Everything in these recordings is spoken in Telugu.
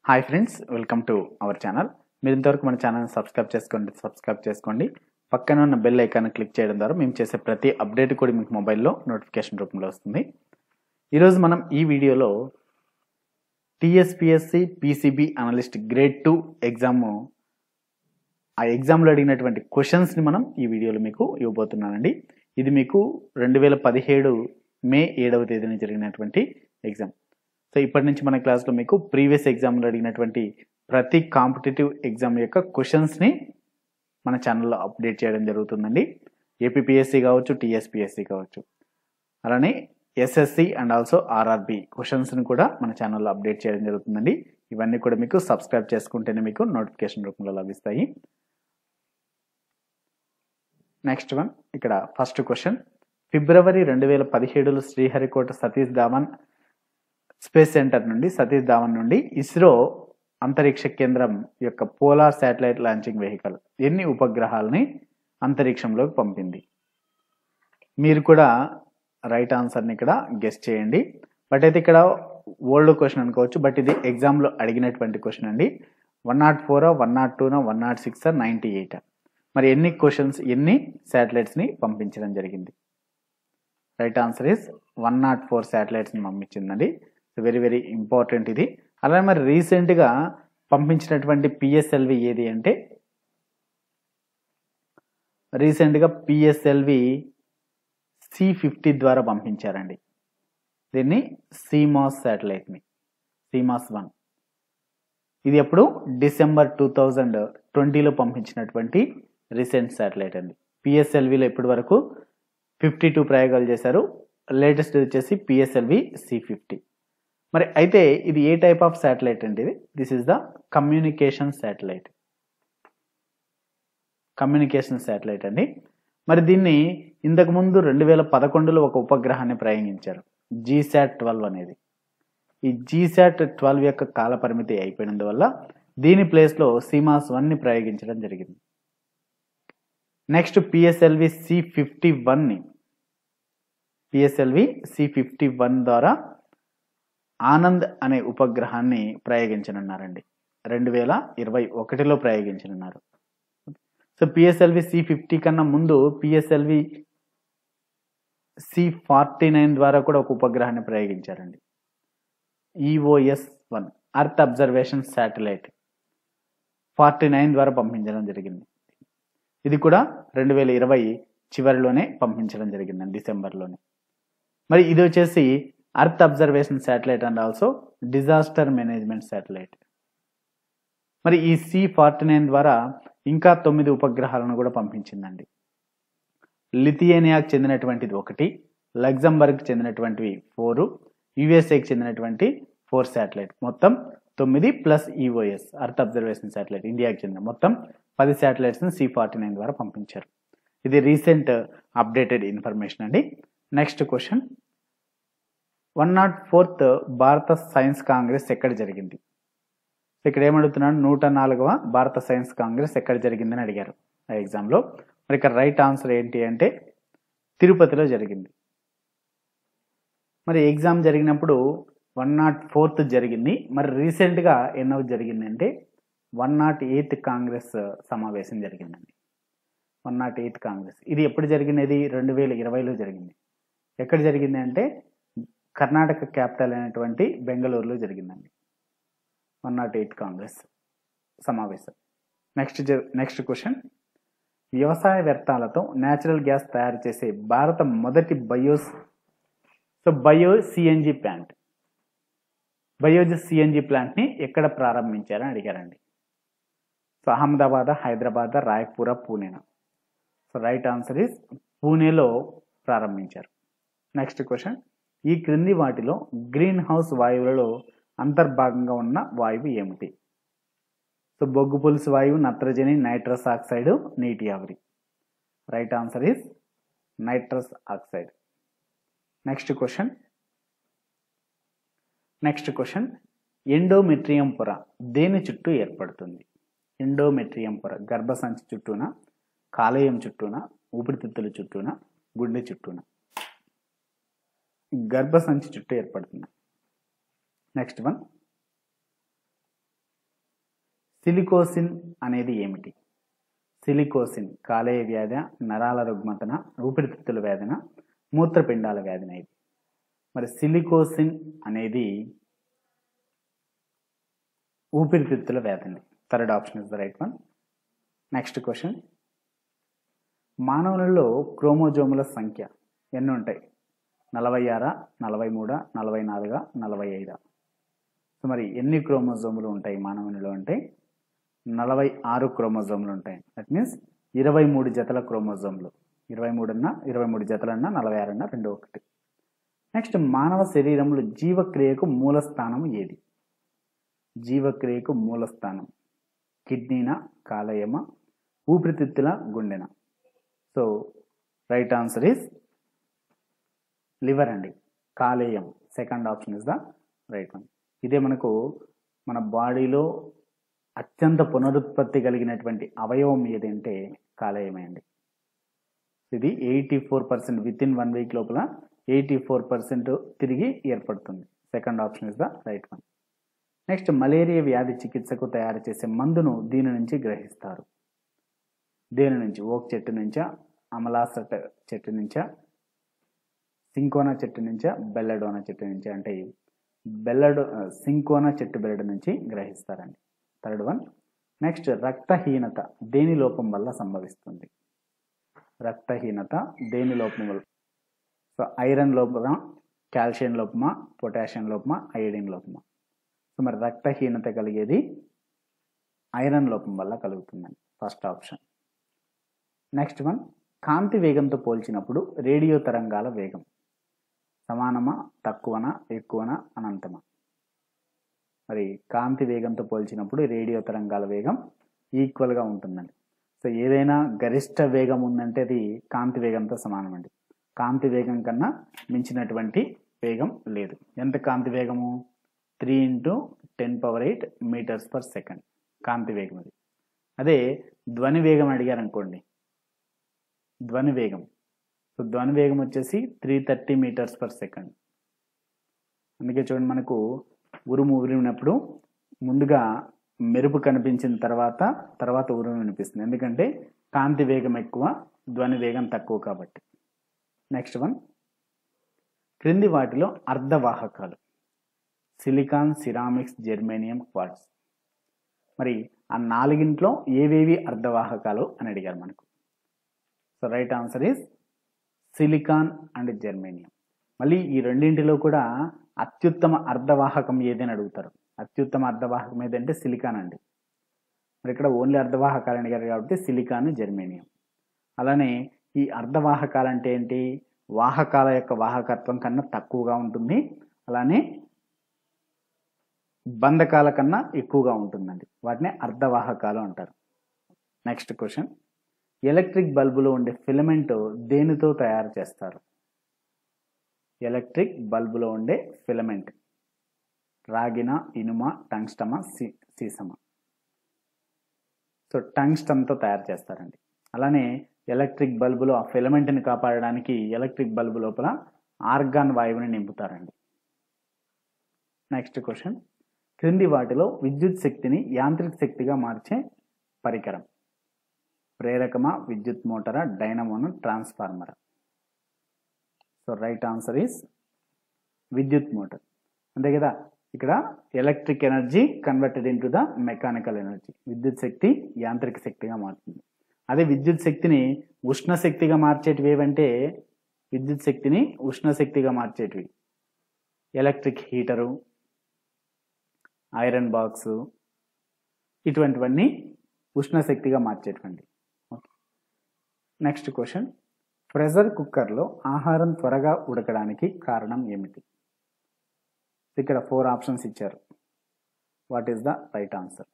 hi friends welcome to our channel మీరు ఇంతవరకు మన ఛానల్ని సబ్స్క్రైబ్ చేసుకోండి సబ్స్క్రైబ్ చేసుకోండి పక్కన ఉన్న బెల్ ఐకాన్ క్లిక్ చేయడం ద్వారా మేము చేసే ప్రతి అప్డేట్ కూడా మీకు మొబైల్లో నోటిఫికేషన్ రూపంలో వస్తుంది ఈరోజు మనం ఈ వీడియోలో TSPSC PCB analyst grade two exam ఆ ఎగ్జామ్లో అడిగినటువంటి క్వశ్చన్స్ని మనం ఈ వీడియోలో మీకు ఇవ్వబోతున్నానండి ఇది మీకు రెండు వేల పదిహేడు మే ఏడవ తేదీన జరిగినటువంటి ఎగ్జామ్ సో ఇప్పటి నుంచి మన క్లాస్లో మీకు ప్రీవియస్ ఎగ్జామ్లో అడిగినటువంటి ప్రతి కాంపిటేటివ్ ఎగ్జామ్ యొక్క క్వశ్చన్స్ని మన ఛానల్లో అప్డేట్ చేయడం జరుగుతుందండి ఏపీపీఎస్సీ కావచ్చు టీఎస్పిఎస్సి కావచ్చు అలానే ఎస్ఎస్సి అండ్ ఆల్సో ఆర్ఆర్బి క్వశ్చన్స్ని కూడా మన ఛానల్లో అప్డేట్ చేయడం జరుగుతుందండి ఇవన్నీ కూడా మీకు సబ్స్క్రైబ్ చేసుకుంటేనే మీకు నోటిఫికేషన్ రూపంలో లభిస్తాయి నెక్స్ట్ వన్ ఇక్కడ ఫస్ట్ క్వశ్చన్ ఫిబ్రవరి రెండు వేల పదిహేడులో శ్రీహరికోట సతీష్ ధావన్ స్పేస్ సెంటర్ నుండి సతీష్ ధావన్ నుండి ఇస్రో అంతరిక్ష కేంద్రం యొక్క పోలార్ శాటిలైట్ లాంచింగ్ వెహికల్ ఎన్ని ఉపగ్రహాలని అంతరిక్షంలోకి పంపింది మీరు కూడా రైట్ ఆన్సర్ని ఇక్కడ గెస్ట్ చేయండి బట్ అయితే ఇక్కడ ఓల్డ్ క్వశ్చన్ అనుకోవచ్చు బట్ ఇది ఎగ్జామ్లో అడిగినటువంటి క్వశ్చన్ అండి వన్ నాట్ ఫోరా వన్ నాట్ టూనా one nought six ninety eight మరి ఎన్ని క్వశ్చన్స్ ఎన్ని శాటిలైట్స్ని పంపించడం జరిగింది right answer is one nought four శాటిలైట్స్ని పంపించిందండి వెరీ వెరీ ఇంపార్టెంట్ ఇది అలానే మరి రీసెంట్గా పంపించినటువంటి పిఎస్ఎల్వి ఏది అంటే రీసెంట్గా పిఎస్ఎల్వి సి ఫిఫ్టీ ద్వారా పంపించారండి దీన్ని సీమాస్ శాటిలైట్ని సీమాస్ వన్ ఇది ఎప్పుడు డిసెంబర్ టూ థౌజండ్ ట్వంటీలో పంపించినటువంటి రీసెంట్ శాటిలైట్ అండి పిఎస్ఎల్విలో ఇప్పటి వరకు ఫిఫ్టీ టూ ప్రయోగాలు చేశారు లేటెస్ట్ వచ్చేసి పిఎస్ఎల్వి సి ఫిఫ్టీ మరి అయితే ఇది ఏ టైప్ ఆఫ్ శాటిలైట్ అండి ఇది this is the communication satellite communication satellite అండి మరి దీన్ని ఇంతకుముందు రెండు వేల పదకొండులో ఒక ఉపగ్రహాన్ని ప్రయోగించారు జీశాట్ ట్వెల్వ్ అనేది ఈ జీశాట్ ట్వెల్వ్ యొక్క కాల పరిమితి అయిపోయినందువల్ల దీని ప్లేస్లో సీమాస్ వన్ని ప్రయోగించడం జరిగింది నెక్స్ట్ పిఎస్ఎల్వి సి ఫిఫ్టీ వన్ని పిఎస్ఎల్వి సి ఫిఫ్టీ వన్ ద్వారా ఆనంద్ అనే ఉపగ్రహాన్ని ప్రయోగించనున్నారండి రెండు వేల ఇరవై ఒకటిలో ప్రయోగించనున్నారు సో పిఎస్ఎల్వి సి ఫిఫ్టీ కన్నా ముందు పిఎస్ఎల్వి సి ఫార్టీ నైన్ ద్వారా కూడా ఒక ఉపగ్రహాన్ని ప్రయోగించారండి EOS one earth observation satellite forty nine ద్వారా పంపించడం జరిగింది ఇది కూడా రెండు వేల ఇరవై చివరిలోనే పంపించడం జరిగిందండి డిసెంబర్లోనే మరి ఇది వచ్చేసి earth observation satellite and also disaster management satellite మరి ఈ సి ఫార్టీ నైన్ ద్వారా ఇంకా తొమ్మిది ఉపగ్రహాలను కూడా పంపించిందండి లిథియేనియాకి చెందినటువంటిది ఒకటి లగ్జంబర్గ్ చెందినటువంటివి ఫోరు యుఎస్ఏకి చెందినటువంటి ఫోర్ శాటిలైట్ మొత్తం తొమ్మిది plus EOS earth observation satellite ఇండియాకి చెందిన మొత్తం పది శాటిలైట్స్ని సి ఫార్టీ నైన్ ద్వారా పంపించారు ఇది రీసెంట్ అప్డేటెడ్ ఇన్ఫర్మేషన్ అండి next question one nought fourth భారత సైన్స్ కాంగ్రెస్ ఎక్కడ జరిగింది ఇక్కడ ఏమడుగుతున్నాడు నూట నాలుగవ భారత సైన్స్ కాంగ్రెస్ ఎక్కడ జరిగిందని అడిగారు ఆ ఎగ్జామ్లో మరి ఇక్కడ రైట్ ఆన్సర్ ఏంటి అంటే తిరుపతిలో జరిగింది మరి ఎగ్జామ్ జరిగినప్పుడు వన్ నాట్ ఫోర్త్ జరిగింది మరి రీసెంట్గా ఎన్నో జరిగిందంటే వన్ నాట్ ఎయిత్ కాంగ్రెస్ సమావేశం జరిగిందండి వన్ నాట్ ఎయిత్ కాంగ్రెస్ ఇది ఎప్పుడు జరిగినది రెండు వేల ఇరవైలో జరిగింది ఎక్కడ జరిగింది అంటే కర్ణాటక క్యాపిటల్ అయినటువంటి బెంగళూరులో జరిగిందండి వన్ నాట్ ఎయిత్ కాంగ్రెస్ సమావేశం నెక్స్ట్ నెక్స్ట్ క్వశ్చన్ వ్యవసాయ వ్యర్థాలతో న్యాచురల్ గ్యాస్ తయారు చేసే భారత మొదటి బయోస్ సో బయో సిఎన్జి ప్లాంట్ బయోజ్ సిఎన్జి ప్లాంట్ని ఎక్కడ ప్రారంభించారని అడిగారండి సో అహ్మదాబాద్ హైదరాబాద్ రాయ్పూర పూణేనా సో రైట్ ఆన్సర్ ఇస్ పూణేలో ప్రారంభించారు నెక్స్ట్ క్వశ్చన్ ఈ క్రింది వాటిలో గ్రీన్ హౌస్ వాయువులలో అంతర్భాగంగా ఉన్న వాయువు ఏమిటి సో బొగ్గు పులుసు వాయువు నత్రజని నైట్రస్ ఆక్సైడ్ నీటి ఆవిరి right answer is nitrous oxide next question next question endometrium పొర దేని చుట్టూ ఏర్పడుతుంది ఎండోమెట్రియం పొర గర్భసంచి చుట్టూన కాలేయం చుట్టూన ఊపిరితిత్తుల చుట్టూన గుండె చుట్టూన గర్భసంచి చుట్టూ ఏర్పడుతుంది నెక్స్ట్ వన్ సిలికోసిన్ అనేది ఏమిటి సిలికోసిన్ కాలేయ వ్యాధి నరాల రుగ్మతన ఊపిరితిత్తుల వ్యాధిన మూత్రపిండాల వ్యాధిన ఇది మరి సిలికోసిన్ అనేది ఊపిరితిత్తుల వ్యాధిని third option is the right one next question మానవులలో క్రోమోజోముల సంఖ్య ఎన్ని ఉంటాయి నలభై ఆరా నలభై మూడా నలభై నాలుగా నలభై ఐదా సో మరి ఎన్ని క్రోమోజోములు ఉంటాయి మానవునిలో అంటే నలభై ఆరు క్రోమోజోములు ఉంటాయి దట్ మీన్స్ ఇరవై మూడు జతల క్రోమోజోములు ఇరవై మూడున్నా ఇరవై మూడు జతలన్నా నలభై ఆరన్నా రెండు ఒకటి నెక్స్ట్ మానవ శరీరంలో జీవక్రియకు మూల స్థానం ఏది జీవక్రియకు మూల స్థానం కిడ్నీన కాలేయమ ఊపిరితిత్తుల గుండెన so right answer is liver అండి కాలేయం second option is the right one ఇదే మనకు మన బాడీలో అత్యంత పునరుత్పత్తి కలిగినటువంటి అవయవం ఏదంటే కాలేయమే అండి ఇది eighty four percent within one week లోపల ఎయిటీ ఫోర్ పర్సెంట్ తిరిగి ఏర్పడుతుంది second option is the right one next malaria వ్యాధి చికిత్సకు తయారు చేసే మందును దీని నుంచి గ్రహిస్తారు దేని నుంచి ఓక్ చెట్టు నుంచా అమలాస చెట్టు నుంచా సింకోనా చెట్టు నుంచా బెల్లడోనా చెట్టు నుంచి అంటే బెల్లడో సింకోనా చెట్టు బెల్లడ నుంచి గ్రహిస్తారండి థర్డ్ వన్ నెక్స్ట్ రక్తహీనత దేని లోపం వల్ల సంభవిస్తుంది రక్తహీనత దేని లోపం వల్ల సో ఐరన్ లోపమా కాల్షియం లోపమా పొటాషియం లోపమా ఐడిన్ లోపమా సో మరి రక్తహీనత కలిగేది ఐరన్ లోపం వల్ల కలుగుతుందండి ఫస్ట్ ఆప్షన్ నెక్స్ట్ వన్ కాంతి వేగంతో పోల్చినప్పుడు రేడియో తరంగాల వేగం సమానమా తక్కువనా ఎక్కువనా అనంతమా మరి కాంతి వేగంతో పోల్చినప్పుడు రేడియో తరంగాల వేగం ఈక్వల్గా ఉంటుందండి సో ఏదైనా గరిష్ట వేగం ఉందంటే అది కాంతి వేగంతో సమానం అండి కాంతి వేగం కన్నా మించినటువంటి వేగం లేదు ఎంత కాంతి వేగము three into ten power eight metres per second కాంతి వేగం అది అదే ధ్వని వేగం అడిగారు అనుకోండి ధ్వని వేగం సో ధ్వని వేగం వచ్చేసి three thirty metres per second అందుకే చూడండి మనకు ఉరుము ఉరిమినప్పుడు ముందుగా మెరుపు కనిపించిన తర్వాత తర్వాత ఉరుము వినిపిస్తుంది ఎందుకంటే కాంతి వేగం ఎక్కువ ధ్వని వేగం తక్కువ కాబట్టి నెక్స్ట్ వన్ క్రింది వాటిలో అర్ధవాహకాలు సిలికాన్ సిరామిక్స్ జెర్మేనియం క్వార్ట్స్ మరి ఆ నాలుగింట్లో ఏవేవి అర్ధవాహకాలు అని అడిగారు మనకు so right answer is silicon and germanium మళ్ళీ ఈ రెండింటిలో కూడా అత్యుత్తమ అర్ధవాహకం ఏదని అడుగుతారు అత్యుత్తమ అర్ధవాహకం ఏదంటే సిలికాన్ అండి మరి ఇక్కడ ఓన్లీ అర్ధవాహకాలు అడిగారు కాబట్టి సిలికాన్ జెర్మేనియం అలానే ఈ అర్ధవాహకాలు అంటే ఏంటి వాహకాల యొక్క వాహకత్వం కన్నా తక్కువగా ఉంటుంది అలానే బంధకాల కన్నా ఎక్కువగా ఉంటుందండి వాటిని అర్ధవాహకాలు అంటారు నెక్స్ట్ క్వశ్చన్ ఎలక్ట్రిక్ బల్బులో ఉండే ఫిలమెంట్ దేనితో తయారు చేస్తారు ఎలక్ట్రిక్ బల్బులో ఉండే ఫిలమెంట్ రాగిన ఇనుమ టంగ్స్టమ సీ సీసమ సో టంగ్స్టమ్తో తయారు చేస్తారండి అలానే ఎలక్ట్రిక్ బల్బులో ఆ ఫిలమెంట్ని కాపాడడానికి ఎలక్ట్రిక్ బల్బు లోపల ఆర్గాన్ వాయువుని నింపుతారండి నెక్స్ట్ క్వశ్చన్ క్రింది వాటిలో విద్యుత్ శక్తిని యాంత్రిక శక్తిగా మార్చే పరికరం ప్రేరకమా విద్యుత్ మోటారా డైనమోనా ట్రాన్స్ఫార్మరా సో రైట్ ఆన్సర్ ఈస్ విద్యుత్ మోటార్ అంతే కదా ఇక్కడ electric energy converted into the mechanical energy విద్యుత్ శక్తి యాంత్రిక శక్తిగా మారుతుంది అదే విద్యుత్ శక్తిని ఉష్ణ శక్తిగా మార్చేటివి ఏవంటే విద్యుత్ శక్తిని ఉష్ణ శక్తిగా మార్చేటివి ఎలక్ట్రిక్ హీటరు ఐరన్ బాక్స్ ఇటువంటివన్నీ ఉష్ణ శక్తిగా మార్చేటువంటి నెక్స్ట్ క్వశ్చన్ ప్రెషర్ కుక్కర్లో ఆహారం త్వరగా ఉడకడానికి కారణం ఏమిటి ఇక్కడ ఫోర్ ఆప్షన్స్ ఇచ్చారు what is the right answer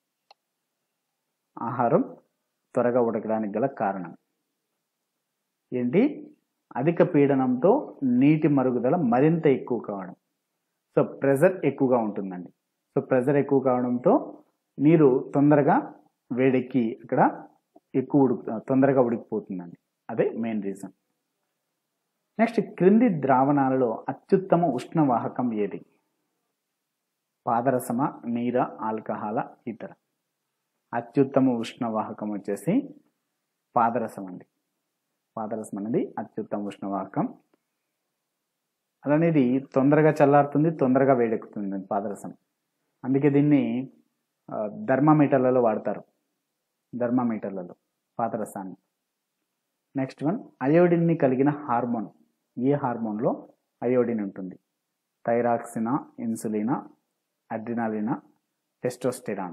ఆహారం త్వరగా ఉడకడానికి గల కారణం ఏంటి అధిక పీడనంతో నీటి మరుగుదల మరింత ఎక్కువ కావడం సో ప్రెజర్ ఎక్కువగా ఉంటుందండి సో ప్రెజర్ ఎక్కువ కావడంతో నీరు తొందరగా వేడెక్కి అక్కడ ఎక్కువ ఉడుకు తొందరగా ఉడికిపోతుందండి అదే మెయిన్ రీజన్ నెక్స్ట్ క్రింది ద్రావణాలలో అత్యుత్తమ ఉష్ణవాహకం ఏది పాదరసమ నీర ఆల్కహాల ఇతర అత్యుత్తమ ఉష్ణవాహకం వచ్చేసి పాదరసం అండి పాదరసం అనేది అత్యుత్తమ ఉష్ణవాహకం అలానేది తొందరగా చల్లారుతుంది తొందరగా వేడెక్కుతుంది పాదరసం అందుకే దీన్ని ఆ, థర్మామీటర్లలో వాడతారు థర్మామీటర్లలో పాదరసాన్ని నెక్స్ట్ వన్ అయోడిన్ని కలిగిన హార్మోన్ ఏ హార్మోన్లో అయోడిన్ ఉంటుంది థైరాక్సినా ఇన్సులినా అడ్రినాలినా టెస్టోస్టెరాన్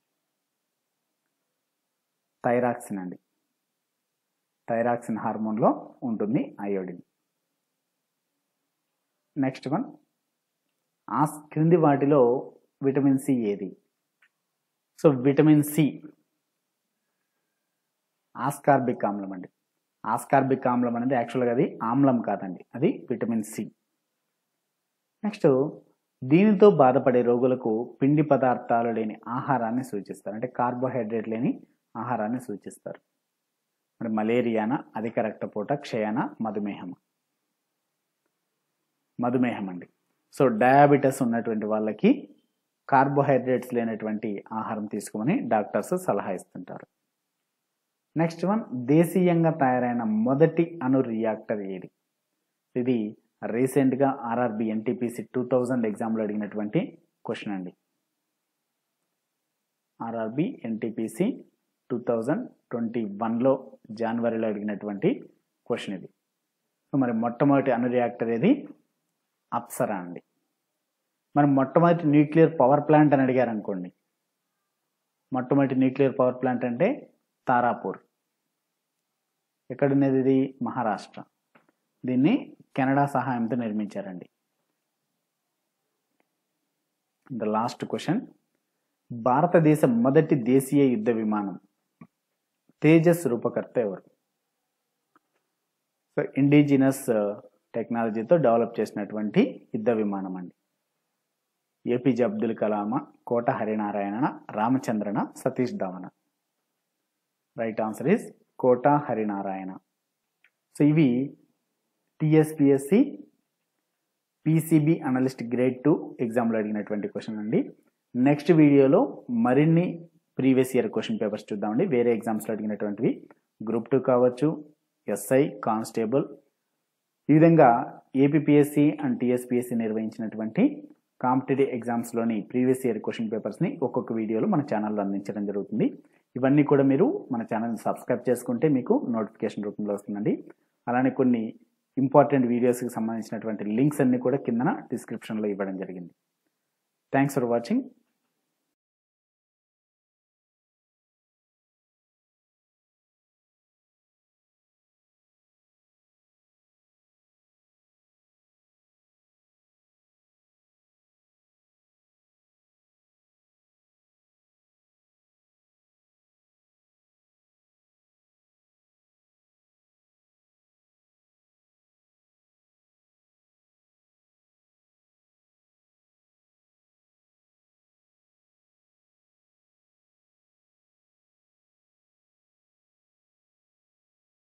థైరాక్సిన్ అండి థైరాక్సిన్ హార్మోన్లో ఉంటుంది అయోడిన్ నెక్స్ట్ వన్ ఆ క్రింది వాటిలో విటమిన్ సి ఏది సో విటమిన్ సి ఆస్కార్బిక్ ఆమ్లం అండి ఆస్కార్బిక్ ఆమ్లం అనేది యాక్చువల్గా అది ఆమ్లం కాదండి అది విటమిన్ సి నెక్స్ట్ దీనితో బాధపడే రోగులకు పిండి పదార్థాలు లేని ఆహారాన్ని సూచిస్తారు అంటే కార్బోహైడ్రేట్ లేని ఆహారాన్ని సూచిస్తారు మరి మలేరియానా అధిక రక్తపోట క్షయన మధుమేహం మధుమేహం అండి సో డయాబెటీస్ ఉన్నటువంటి వాళ్ళకి కార్బోహైడ్రేట్స్ లేనటువంటి ఆహారం తీసుకోమని డాక్టర్స్ సలహా ఇస్తుంటారు నెక్స్ట్ వన్ దేశీయంగా తయారైన మొదటి అణు రియాక్టర్ ఏది ఇది రీసెంట్గా ఆర్ఆర్బి ఎన్టీపీసీ టూ థౌజండ్ ఎగ్జామ్లో అడిగినటువంటి క్వశ్చన్ అండి RRB NTPC two thousand twenty వన్లో జనవరిలో అడిగినటువంటి క్వశ్చన్ ఇది సో మరి మొట్టమొదటి అణు రియాక్టర్ ఏది అప్సరా అండి మరి మొట్టమొదటి న్యూక్లియర్ పవర్ ప్లాంట్ అని అడిగారు అనుకోండి మొట్టమొదటి న్యూక్లియర్ పవర్ ప్లాంట్ అంటే తారాపూర్ ఎక్కడున్నది ఇది మహారాష్ట్ర దీన్ని కెనడా సహాయంతో నిర్మించారండి ద లాస్ట్ క్వశ్చన్ భారతదేశ మొదటి దేశీయ యుద్ధ విమానం తేజస్ రూపకర్త ఎవరు సో ఇండిజినస్ టెక్నాలజీతో డెవలప్ చేసినటువంటి యుద్ధ విమానం అండి ఏపీజే అబ్దుల్ కలామ కోట హరినారాయణ రామచంద్రన సతీష్ ధవన right answer is Kota Harinarayana so ఇవి TSPSC PCB analyst grade two ఎగ్జామ్లో అడిగినటువంటి క్వశ్చన్ అండి నెక్స్ట్ వీడియోలో మరిన్ని ప్రీవియస్ ఇయర్ క్వశ్చన్ పేపర్స్ చూద్దామండి వేరే ఎగ్జామ్స్లో అడిగినటువంటివి గ్రూప్ టూ కావచ్చు ఎస్ఐ కానిస్టేబుల్ ఈ విధంగా ఏపీఎస్సి అండ్ టీఎస్పిఎస్సి నిర్వహించినటువంటి కాంపిటేటివ్ ఎగ్జామ్స్లోని ప్రీవియస్ ఇయర్ క్వశ్చన్ పేపర్స్ని ఒక్కొక్క వీడియోలో మన ఛానల్లో అందించడం జరుగుతుంది ఇవన్నీ కూడా మీరు మన ఛానల్ని సబ్స్క్రైబ్ చేసుకుంటే మీకు నోటిఫికేషన్ రూపంలో వస్తుందండి అలానే కొన్ని ఇంపార్టెంట్ వీడియోస్కి సంబంధించినటువంటి లింక్స్ అన్ని కూడా కిందన డిస్క్రిప్షన్లో ఇవ్వడం జరిగింది థ్యాంక్స్ ఫర్ వాచింగ్